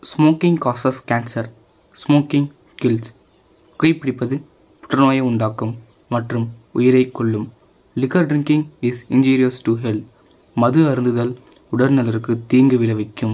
Smoking causes cancer smoking kills புகைப்பிடிப்பது புற்றுநோயை உண்டாக்கும் மற்றும் உயிரை கொல்லும் liquor drinking is injurious to health மது அருந்துதல் உடல்நலருக்கு தீங்கு விளைவிக்கும்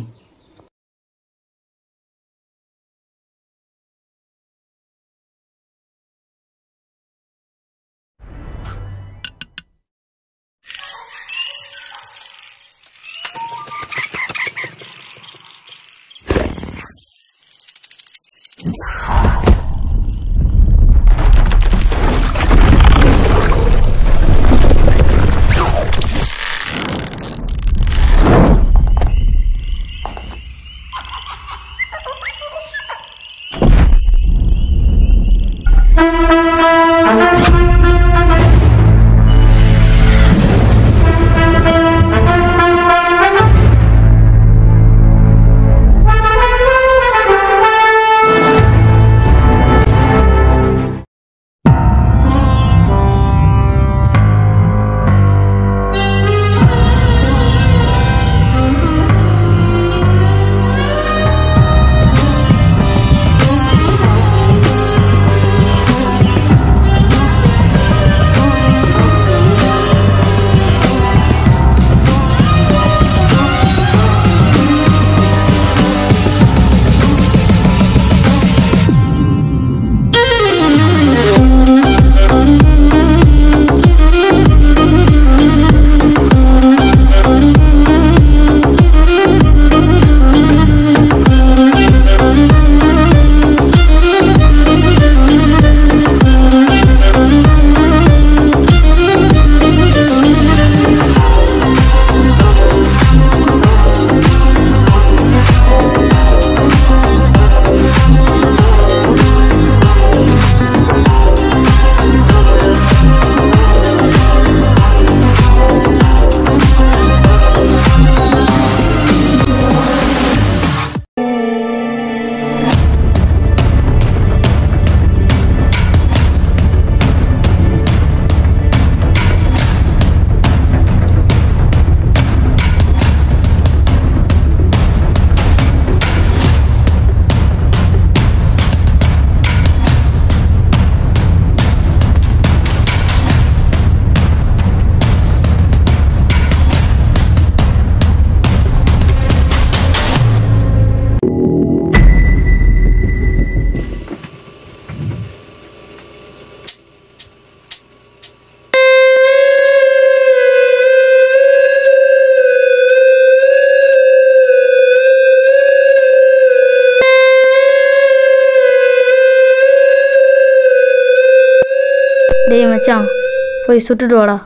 டேய் மச்சான் போய் சுட்டுட்டு வாடா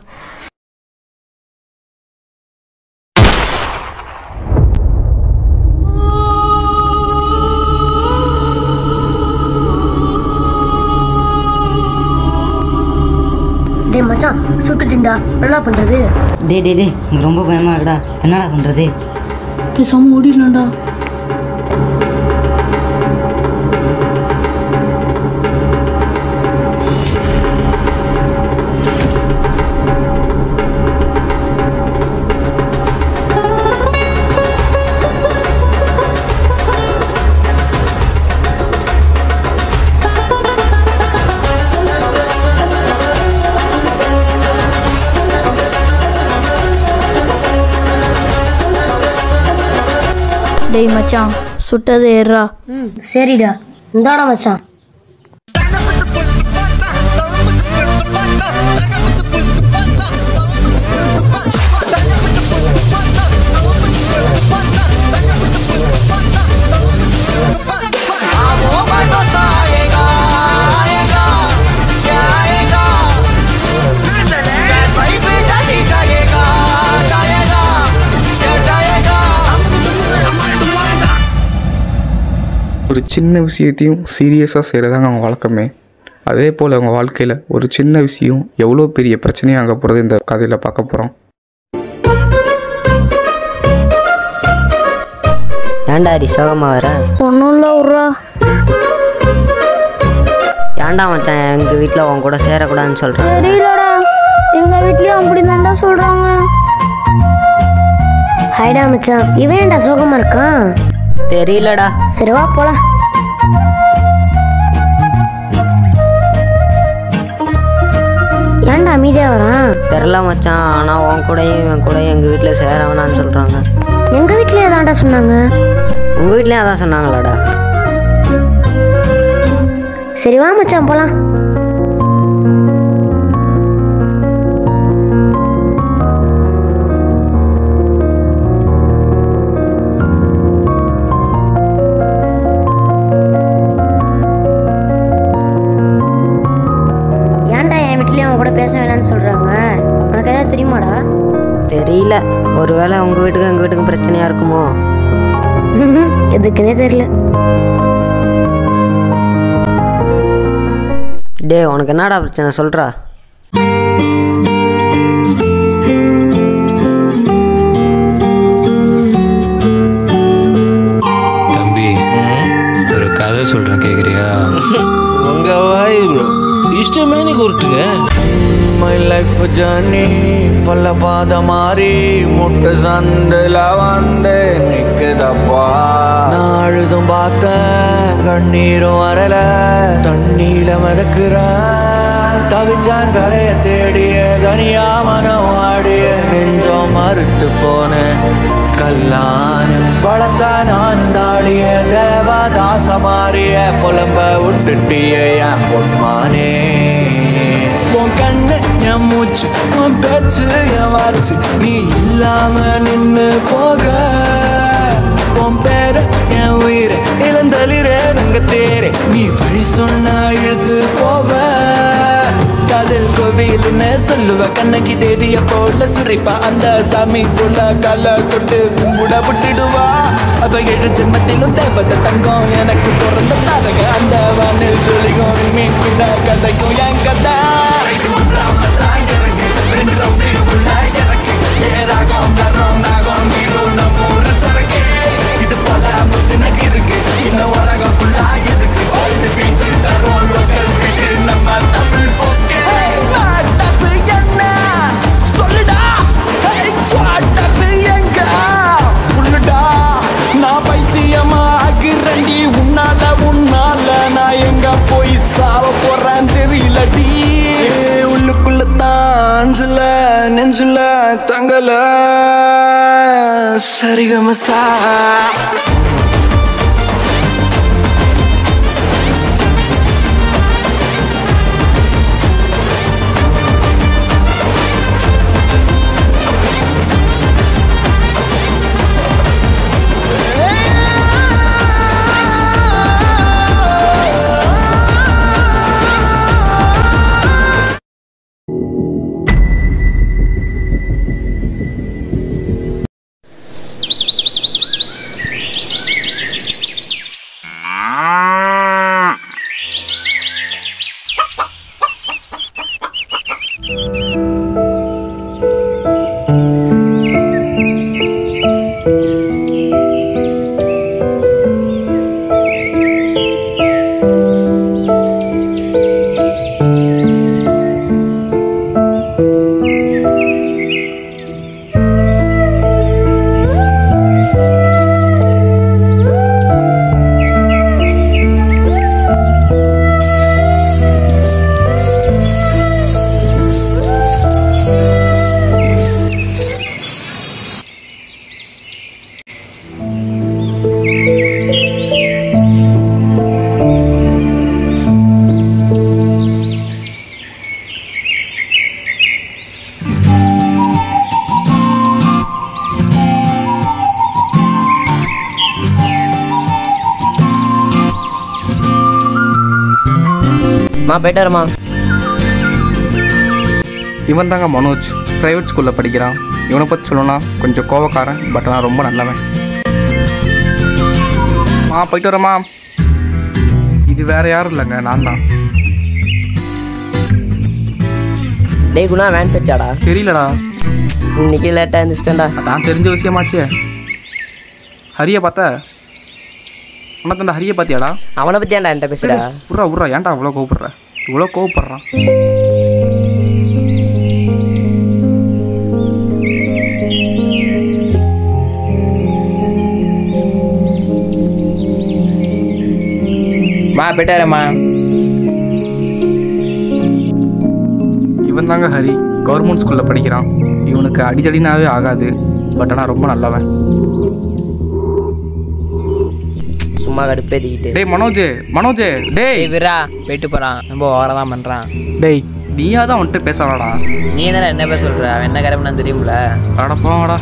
டேய் மச்சான் சுட்டுட்டின்டா என்ன பண்றது டே டே டே எனக்கு ரொம்ப பயமா இருக்குடா என்னடா பண்றது பேசாம ஓடிடலாம்டா டேய் மச்சான் சுட்டது ஏறா ம் சரிடா இந்தாடா மச்சான் ஒரு சின்ன விஷயத்தையும் சீரியஸாக செய்கிறதாங்க அவங்க வழக்கமே அதே போல் அவங்க வாழ்க்கையில் ஒரு சின்ன விஷயம் எவ்வளோ பெரிய பிரச்சனையாக ஆக போகிறது இந்த கதையில் பார்க்க போகிறோம் ஏன்டா அடி சோகமா வர ஒன்றும் இல்லை விட்றா ஏன்டா மச்சான் எங்க வீட்டில் உன் கூட சேரக்கூடாதுன்னு சொல்கிறேன் தெரியலடா எங்கள் வீட்லேயும் அப்படி தான்டா சொல்கிறாங்க ஹைடா மச்சான் இவன் ஏன்டா சோகமா இருக்கான் தெரியலடா சரி வா போலாம் ஏன்டா அமைதியா வரான் தெரில மச்சான் ஆனால் உன் கூடயும் இவன் கூடயும் எங்கள் வீட்டில் சேர வேணாம்னு சொல்கிறாங்க எங்க வீட்லயே தான்டா சொன்னாங்க உங்கள் வீட்லேயும் அதான் சொன்னாங்களாடா சரி வா மச்சான் போலாம் ஏன்டா என் வீட்லயே அவன் கூட பேச வேணாம்னு சொல்றாங்க உனக்கு ஏதாவது தெரியுமாடா தெரியல ஒருவேளை உங்கள் வீட்டுக்கும் எங்கள் வீட்டுக்கும் பிரச்சனையாக இருக்குமோ எதுக்குன்னே தெரியல டேய் உனக்கு என்னடா பிரச்சனை சொல்கிறா தம்பி ஒரு கதை சொல்கிறேன் கேட்குறியா உங்க வாய் ப்ரோ இஷ்டமே நீ கொடுத்துங்க மை லைஃப் ஜர்னி பல பாத மாறி முட்டை சந்தில் வந்து நிக்குதப்பா நான் அழுதும் பார்த்தேன் கண்ணீரும் வரல தண்ணீல மிதக்குறேன் தவிச்சான் கரைய தேடிய தனியா மனம் ஆடிய நெஞ்சம் மறுத்து போனேன் கல்லான வளர்த்தா நான் தாடிய தேவதாச மாறிய புலம்ப விட்டுட்டிய என் பொன்மானே உன் கண்ணு என் மூச்சு உன் பேச்சு என் வாச்சு நீ இல்லாம நின்னு போக உன் பேர என் உயிர இளந்தளிரே தங்க தேரே நீ வழி சொன்னா இழுத்து போவ காதல் கோவில்னு சொல்லுவ கண்ணகி தேவிய போல சிரிப்பா அந்த சாமி போல கால தொட்டு கும்பிட விட்டுடுவா அவ ஏழு ஜென்மத்திலும் தேவத தங்கம் எனக்கு பிறந்த தாரக அந்த வானில் சொல்லிக்கும் மீன் கூட கதைக்கும் என் கதை இது பல முத்தினக்கு இருக்கு இந்த உலகம் ஃபுல்லா இருக்கு ஓல்டு பீஸ் தரும் லோக்கல் பீட்டு நம்ம தமிழ் போக்கே மாட்டது என்ன சொல்லுடா குவாட்டது எங்க ஃபுல்லுடா நான் பைத்தியமா ஆகிறண்டி உன்னால உன்னால நான் எங்க போய் சாவ போறேன் தெரியலடி உள்ளுக்குள்ள தாஞ்சல நெஞ்சுல தங்கல சரிகமசா மா போயிட்டு வரமா இவன் தாங்க மனோஜ் ப்ரைவேட் ஸ்கூலில் படிக்கிறான் இவனை பற்றி சொல்லணும்னா கொஞ்சம் கோவக்காரன் பட் ஆனால் ரொம்ப நல்லவன் ஆ போயிட்டு வரேம்மா இது வேற யாரும் இல்லைங்க நான் தான் டேய் குணா வேன் போச்சாடா தெரியலடா இன்னைக்கு லேட்டாக இருந்துச்சிட்டேன்டா அதான் தெரிஞ்ச விஷயமாச்சே ஹரியை பார்த்த உனக்கு அந்த ஹரியை பார்த்தியாடா அவனை பற்றி ஏன்டா என்கிட்ட பேசுடா உர்றா உர்றா ஏன்டா அவ்வளோ கோவப்படுற இவ்வளோ கோவப்படுறான் மா போயிட்டாரம்மா இவன் தாங்க ஹரி கவர்மெண்ட் ஸ்கூலில் படிக்கிறான் இவனுக்கு அடிதடினாவே ஆகாது பட் ஆனால் ரொம்ப நல்லவன் சும்மா கடுப்பேத்திக்கிட்டு டேய் மனோஜ் மனோஜ் டேய் ஏய் விரா போயிட்டு போகிறான் ரொம்ப ஓவராக தான் பண்ணுறான் டேய் நீயா தான் வந்துட்டு பேசலாடா நீ என்ன என்ன பேர் சொல்கிற அவன் என்ன கிளம்புனான்னு தெரியும்ல அட போங்கடா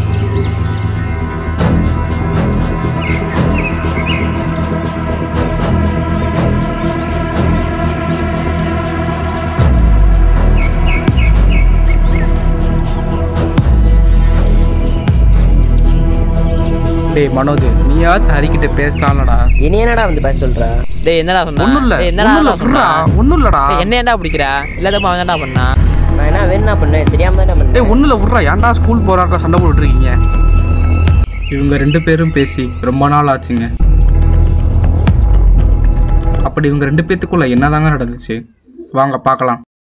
டேய் மனோஜ் நீயாவது ஹரிக்கிட்ட பேசலாம்லடா இனி என்னடா வந்து பேச சொல்ற டேய் என்னடா சொன்னா ஒன்றும் இல்லை டேய், என்னடா ஒன்றும் இல்லை சொன்னா? ஒன்றும் இல்லைடா டேய், என்ன ஏன்டா பிடிக்கிறா எல்லாத்தையும் அவன் தான்டா பண்ணா நான் என்ன வேணா பண்ணேன் தெரியாம தானே டேய் பண்ணேன் ஒன்றும் இல்லை விட்றா ஏன்டா ஸ்கூல் போறாக்கா சண்டை போட்டுருக்கீங்க இவங்க ரெண்டு பேரும் பேசி ரொம்ப நாள் ஆச்சுங்க அப்படி இவங்க ரெண்டு பேத்துக்குள்ள என்னதாங்க நடந்துச்சு வாங்க பார்க்கலாம்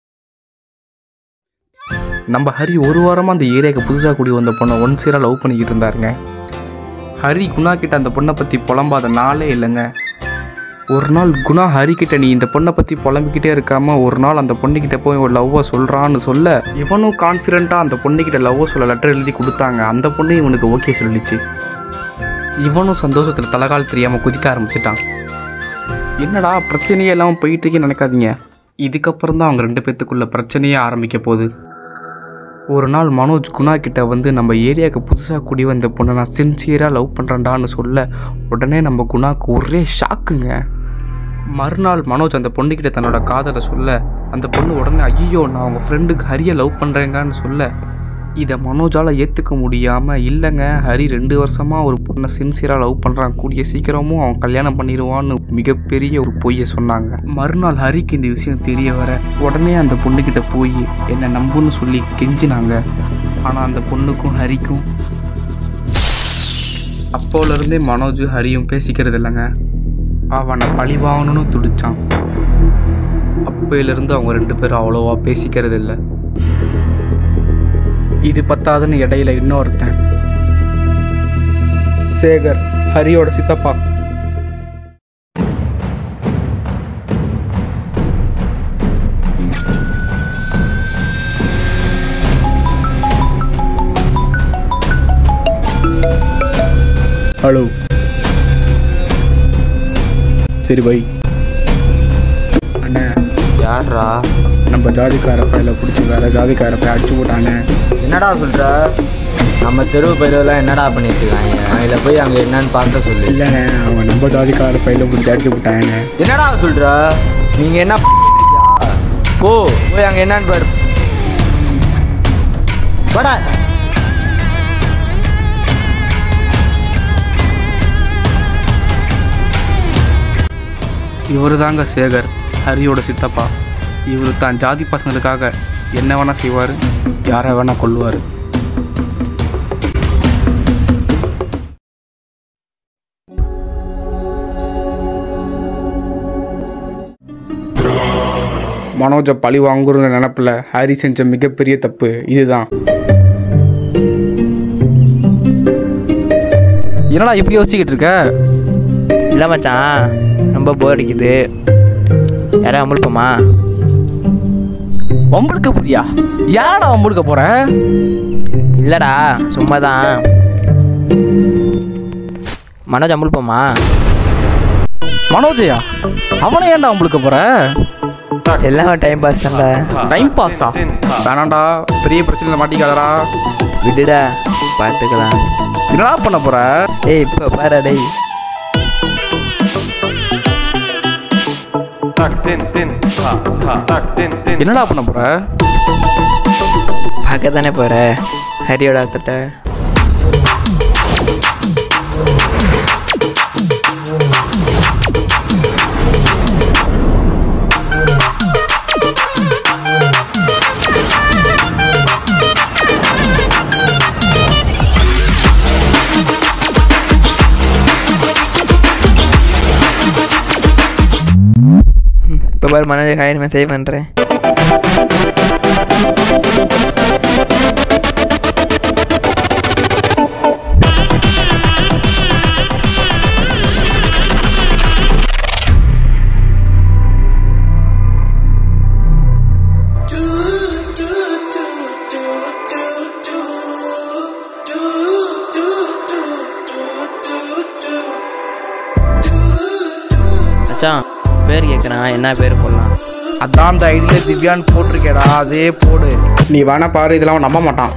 நம்ம ஹரி ஒரு வாரமாக அந்த ஏரியாவுக்கு புதுசாக கூடி வந்த பொண்ணை ஒன் சீராக லவ் பண்ணிக்கிட்டு இருந்தாருங்க ஹரி குணா கிட்ட அந்த பொண்ணை பற்றி புலம்பாத நாளே இல்லைங்க ஒரு நாள் குணா ஹரி கிட்ட நீ இந்த பொண்ணை பற்றி புலம்பிக்கிட்டே இருக்காம ஒரு நாள் அந்த பொண்ணுக்கிட்ட போய் ஒரு லவ்வை சொல்கிறான்னு சொல்ல இவனும் கான்ஃபிடென்ட்டாக அந்த பொண்ணுக்கிட்ட லவ்வை சொல்ல லெட்டர் எழுதி கொடுத்தாங்க அந்த பொண்ணு இவனுக்கு ஓகே சொல்லிச்சு இவனும் சந்தோஷத்தில் தலைகால் தெரியாமல் குதிக்க ஆரம்பிச்சிட்டான் என்னடா பிரச்சனையே இல்லாமல் போயிட்டு இருக்கேன்னு நினைக்காதீங்க இதுக்கப்புறம் தான் அவங்க ரெண்டு பேத்துக்குள்ள பிரச்சனையே ஆரம்பிக்க போகுது ஒரு நாள் மனோஜ் குணா கிட்ட வந்து நம்ம ஏரியாவுக்கு புதுசாக குடி வந்த பொண்ணை நான் சின்சியராக லவ் பண்ணுறேன்டான்னு சொல்ல உடனே நம்ம குணாக்கு ஒரே ஷாக்குங்க மறுநாள் மனோஜ் அந்த பொண்ணுக்கிட்ட தன்னோட காதலை சொல்ல அந்த பொண்ணு உடனே ஐயோ நான் உங்கள் ஃப்ரெண்டுக்கு ஹரியை லவ் பண்ணுறேங்கன்னு சொல்ல இதை மனோஜால் ஏற்றுக்க முடியாமல் இல்லைங்க ஹரி ரெண்டு வருஷமாக ஒரு பொண்ணை சின்சியராக லவ் பண்ணுறான் கூடிய சீக்கிரமும் அவன் கல்யாணம் பண்ணிடுவான்னு மிகப்பெரிய ஒரு பொய்யை சொன்னாங்க மறுநாள் ஹரிக்கு இந்த விஷயம் தெரிய வர உடனே அந்த பொண்ணுக்கிட்ட போய் என்னை நம்புன்னு சொல்லி கெஞ்சினாங்க ஆனால் அந்த பொண்ணுக்கும் ஹரிக்கும் அப்போலேருந்தே மனோஜ் ஹரியும் பேசிக்கிறது இல்லைங்க அவனை பழி வாங்கணும்னு துடிச்சான் அப்பையிலிருந்து அவங்க ரெண்டு பேரும் அவ்வளோவா பேசிக்கிறது இல்லை இது பத்தாதுன்னு இடையில இன்னொருத்தன் சேகர் ஹரியோட சித்தப்பா ஹலோ சரி பை அண்ணே யாரா நம்ம ஜாதிக்கார பையில பிடிச்சி வேற ஜாதிக்கார பைய அடிச்சு போட்டானே என்னடா சொல்ற நம்ம தெருவு பயிரெல்லாம் என்னடா பண்ணிட்டு இருக்காங்க அதில் போய் அங்கே என்னன்னு பார்க்க சொல்லு இல்லைண்ணே அவன் நம்ம ஜாதிக்கார பையில பிடிச்சி அடிச்சு போட்டானே என்னடா சொல்ற நீங்க என்ன பண்ணிட்டு இருக்கியா? போ போய் அங்க என்னன்னு பாரு வாடா இவர் தாங்க சேகர் ஹரியோட சித்தப்பா இவர் தான் ஜாதி பசங்களுக்காக என்ன வேணால் செய்வார் யாரை வேணால் கொல்லுவார் மனோஜை பழி வாங்குற நினப்பில் ஹரி செஞ்ச மிகப்பெரிய தப்பு இதுதான் என்னடா இப்படி யோசிச்சுக்கிட்டு இருக்க இல்லை மச்சான் ரொம்ப போர் அடிக்குது யாராவது அமுழ்ப்போமா வம்புழுக்க புரியா யாரடா வம்புழுக்க போற இல்லைடா சும்மா தான் மனோஜ் அமுழ்ப்போமா மனோஜயா அவனை ஏன்டா வம்புழுக்க போற எல்லாம் டைம் பாஸ் தான்டா டைம் பாஸா வேணாண்டா பெரிய பிரச்சனை மாட்டிக்காதடா விடுடா பார்த்துக்கலாம் என்னடா பண்ண போற ஏய் இப்போ பாரு டேய் என்னடா பண்ண போற பார்க்க தானே போகிற ஹரியோட அர்த்தட்ட இப்போ பாரு மனோஜ் ஹாய் மெசேஜ் பண்ணுறேன் மச்சான் பேர் கேட்குறான் என்ன பேர் போடலாம் அதான் அந்த ஐடியில திவ்யான்னு போட்டிருக்கேடா அதே போடு நீ வேணா பாரு இதெல்லாம் அவன் நம்ப மாட்டான்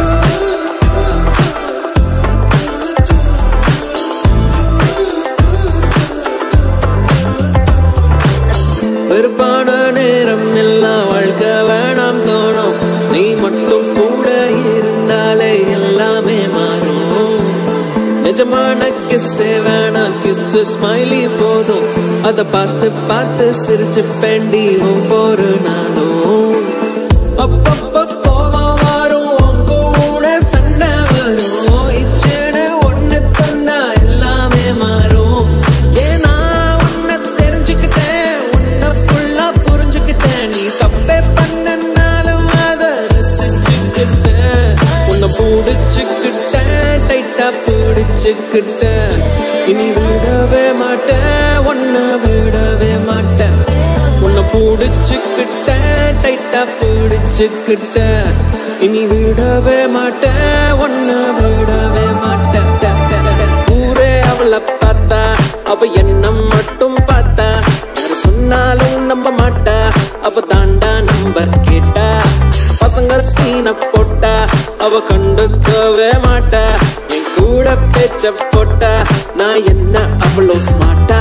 வெறுப்பான நேரம் எல்லாம் வாழ்க்கை வேணாம் தோணும் நீ மட்டும் கூட இருந்தாலே எல்லாமே மாறும் நிஜமான கிஸ்ஸே வேணாம் கிஸ்ஸு ஸ்மைலி போதும் அதை பார்த்து பார்த்து சிரிச்சு பெண்டி ஒவ்வொரு நாளும் அப்பப்ப கோவம் வரும் உன் கூட சண்டை வரும் இச்சேன்னு ஒண்ணு தந்தா எல்லாமே மாறும் ஏன்னா உன்னை தெரிஞ்சுக்கிட்டேன் உன்னை ஃபுல்லா புரிஞ்சுக்கிட்டேன் நீ தப்பே பண்ணனாலும் அதை ரசிச்சுக்கிட்டேன் உன்னை பிடிச்சுக்கிட்டேன் டைட்டா பிடிச்சுக்கிட்டேன் இனி விடவே மாட்டேன் உன்னை விடவே மாட்டேன் உன்னை பிடிச்சுக்கிட்டேன் டைட்டா பிடிச்சுக்கிட்டேன் இனி விடவே மாட்டேன் உன்னை விடவே மாட்டேன் ட, ட, ட, ட. ஊரே அவளை பார்த்தா அவ என்ன மட்டும் பார்த்தா யார் சொன்னாலும் நம்ப மாட்டா அவ தாண்டா நம்பர் கேட்டா பசங்க சீன போட்டா அவ கண்டுக்கவே மாட்டா என் கூட பேச்ச போட்டா நான் என்ன அவ்வளோ ஸ்மார்ட்டா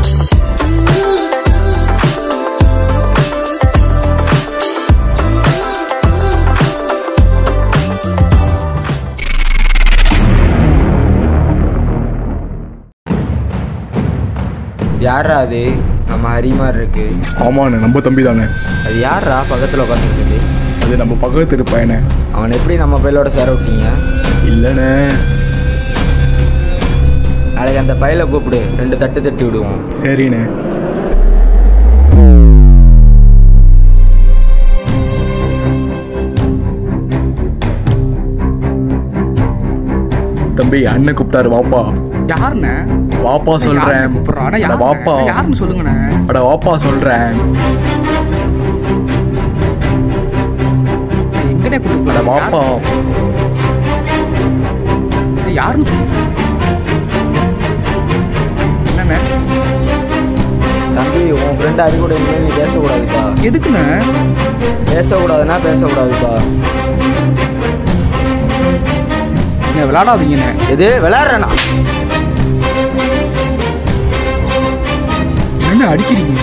யாரா அது நம்ம ஹரி மாதிரி இருக்கு ஆமாண்ணே நம்ம தம்பி தானே அது யாரா பக்கத்தில் உட்காந்துருக்குது அது நம்ம பக்கத்து இருப்பாயனே அவன் எப்படி நம்ம பையலோட சேர விட்டீங்க இல்லைண்ணே நாளைக்கு அந்த பையலை கூப்பிடு ரெண்டு தட்டு தட்டி விடுவோம் சரிண்ணே தம்பி அண்ணன் கூப்பிட்டாரு வாப்பா யாருண்ணே வாப்பா சொல்றேன் கூப்பிடுறான் அட யார் வாப்பா யாருன்னு சொல்லுங்கண்ணே அட வாப்பா சொல்றேன் எங்கண்ணே அட கூப்பிட்டு வாப்பா யாருன்னு சொல்லுங்க என்னண்ணே தம்பி உன் ஃப்ரெண்டு அது கூட இனிமேல் நீ பேசக்கூடாதுப்பா எதுக்குண்ணே பேசக்கூடாதுன்னா பேசக்கூடாதுப்பா என்ன விளையாடாதீங்கண்ணே எது விளையாடுறேனா என்ன அடிக்கிறீங்க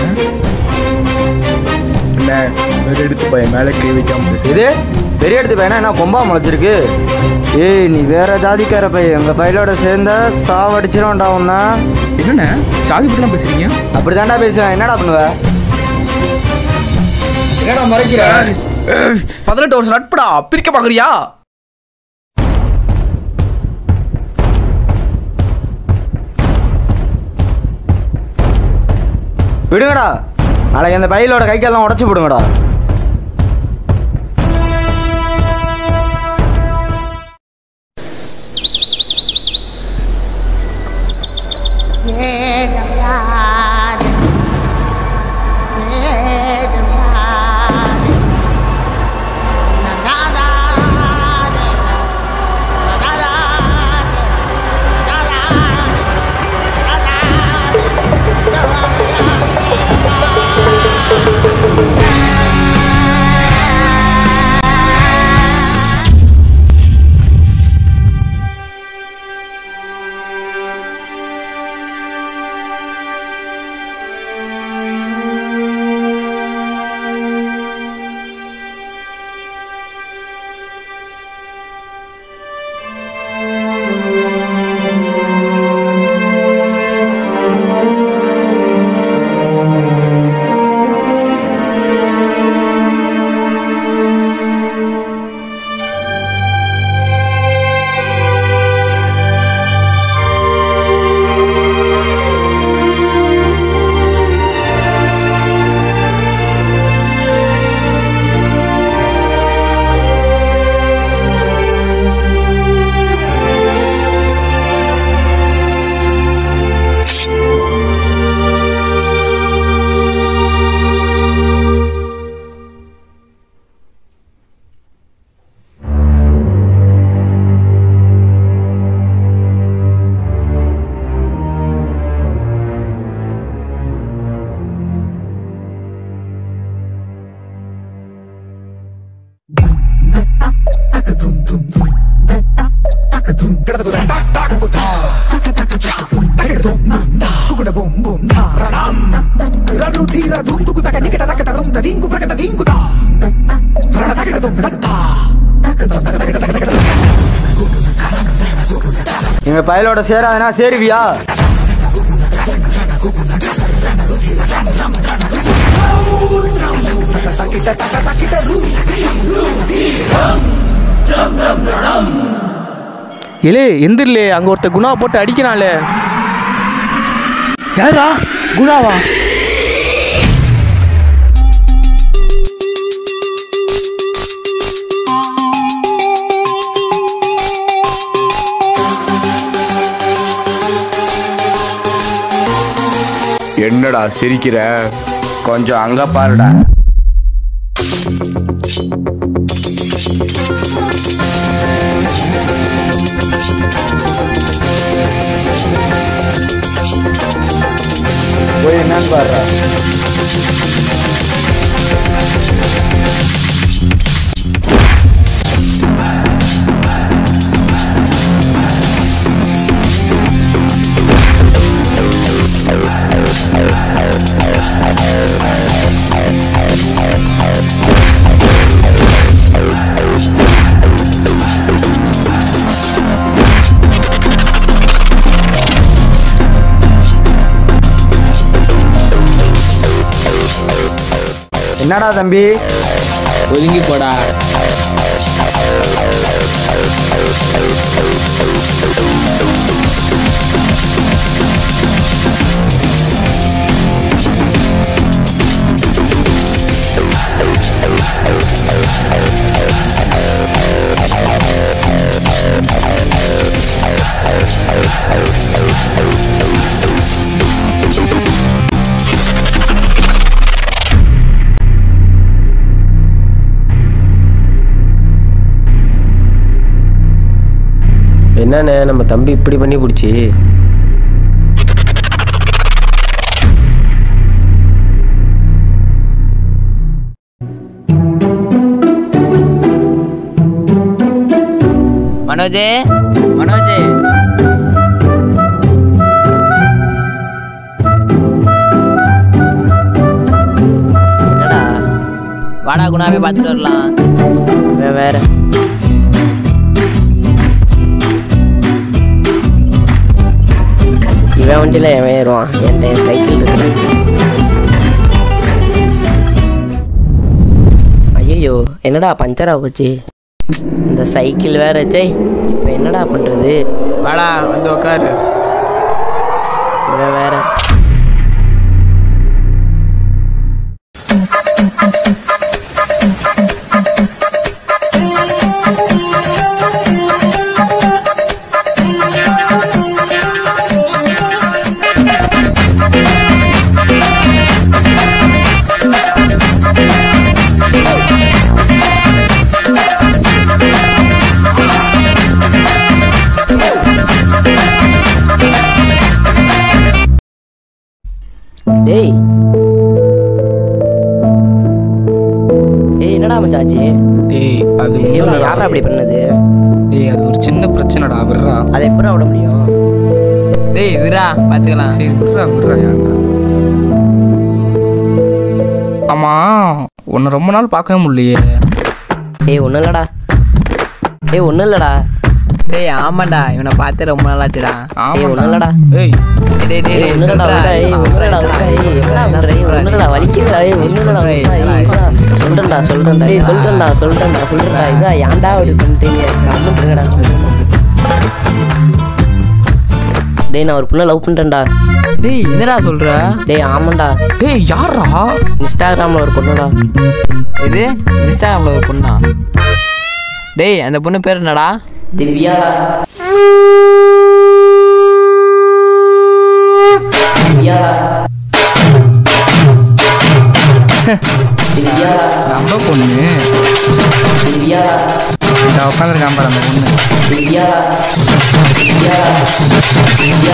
என்ன வேற எடுத்து பையன் மேலே கை வைக்காம பேசு இது பெரிய இடத்து பையனா என்ன கொம்பா முளைச்சிருக்கு ஏய் நீ வேற ஜாதிக்கார பையன் எங்க பையலோட சேர்ந்த சாவடிச்சிரும்டா உன்ன என்னண்ணே ஜாதி பத்திலாம் பேசுறீங்க அப்படி தாண்டா பேசுவேன் என்னடா பண்ணுவ என்னடா மறைக்கிற பதினெட்டு வருஷம் நட்புடா பிரிக்க பாக்குறியா விடுங்கடா நாளைக்கு அந்த பையலோட கை காலெல்லாம் உடச்சு விடுங்கடா எங்க பயலோட சேராதுனா சேருவியா இலே எந்திரலே அங்க ஒருத்த குணா போட்டு அடிக்கிறான்லே யாரா குணாவா என்னடா சிரிக்கிற கொஞ்சம் அங்க பாருடா போய் என்னன்னு பாருடா என்னடா தம்பி ஒதுங்கி போடா என்னண்ணே நம்ம தம்பி இப்படி பண்ணி பிடிச்சி மனோஜே மனோஜே என்னடா வாடா குணாவே பார்த்துட்டு வரலாம் இவன் வேற இவன் வண்டியில் எவன் ஏறுவான் என்கிட்ட சைக்கிள் இருக்கு ஐயோ என்னடா பஞ்சரா போச்சு இந்த சைக்கிள் வேற சே இப்போ என்னடா பண்ணுறது வாடா வந்து உட்காரு இவன் வேற டேய் ஏய் என்னடா மச்சாச்சு டேய் அது ஏய் ஒண்ணும் உன்னை இல்லடா. யாரா அப்படி பண்ணது டேய் அது ஒரு சின்ன பிரச்சனைடா விட்றா அதை எப்படா விட முடியும் டேய் விரா பார்த்துக்கலாம் சரி விட்றா விட்றா ஏன்டா ஆமா உன்னை ரொம்ப நாள் பார்க்கவே முடியலையே ஏய் ஒன்றும் இல்லடா ஏய் ஒன்றும் இல்லடா டேய் ஆமாண்டா இவனை பார்த்து ரொம்ப நாளாச்சுடா ஏய் ஒன்றும் இல்லடா ஏய் டேய் டேய் ஏய் டேய் ஒன்றும் இல்லடா சொல்றா. ஏய் ஒன்றும் இல்லடா ஏய் என்னடா பண்ற ஏய் ஒன்றும் இல்லடா வலிக்குதுடா ஏய் ஒன்றும் இல்லடா சொல்றேன்டா சொல்றேன்டா ஏய் சொல்றேன்டா சொல்றேன்டா சொல்றேன்டா இதா ஏன்டா அப்படி பண்ணிட்டீங்க கம்முன்னு இருங்கடா டேய் நான் ஒரு பொண்ணை லவ் பண்ணிட்டேன்டா டேய் என்னடா சொல்ற டேய் ஆமாண்டா டேய் யாரா இன்ஸ்டாகிராமில் ஒரு பொண்ணுடா இது இன்ஸ்டாகிராமில் ஒரு பொண்ணா டேய் அந்த பொண்ணு பேர் என்னடா திவ்யா திவ்யா நம்ம பொண்ணு திவ்யா இந்த உட்காந்துருக்கான் பாரு அந்த பொண்ணு திவ்யா திவ்யா திவ்யா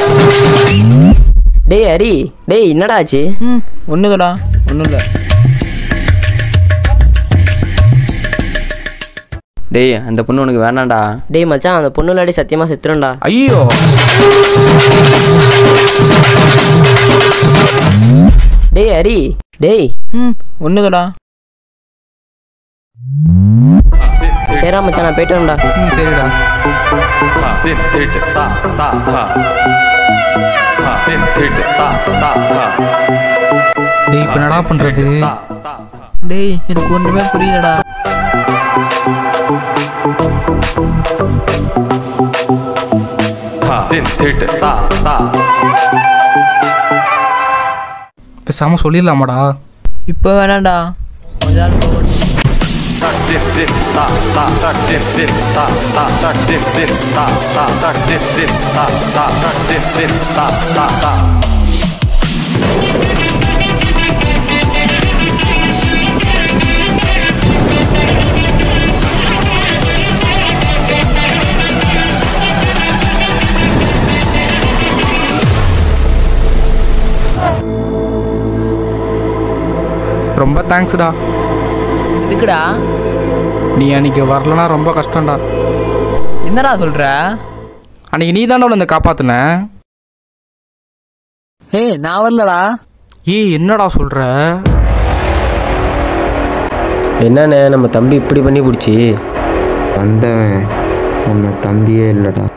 டேய் ஹரி டேய் என்னடா ஆச்சு ம் ஒன்றுதடா ஒன்றும் இல்லை டேய் அந்த பொண்ணு உனக்கு வேணாம்டா டேய் மச்சான் அந்த பொண்ணு இல்லாடி சத்தியமா செத்துரும்டா ஐயோ டேய் டேய் ஹரி டேய் ம் ஒன்றுதடா சரிடா மச்சான் நான் போயிட்டு வரேன்டா ம் சரிடா டேய் இப்போ என்னடா பண்ணுறது டேய் எனக்கு ஒன்றுமே புரியலடா பேசாமல் சொல்லிடலாமாடா இப்போ வேணாம்டா கொஞ்ச நாள் போகட்டும் ரொம்ப தேங்க்ஸ்டா எதுக்குடா நீ அன்னைக்கு வரலனா ரொம்ப கஷ்டம்டா என்னடா சொல்ற அன்னைக்கு நீ தாண்டா வந்து காப்பாத்துன ஏய் நான் வரலடா ஏய் என்னடா சொல்ற என்னண்ணே நம்ம தம்பி இப்படி பண்ணி பிடிச்சி வந்தவன் நம்ம தம்பியே இல்லைடா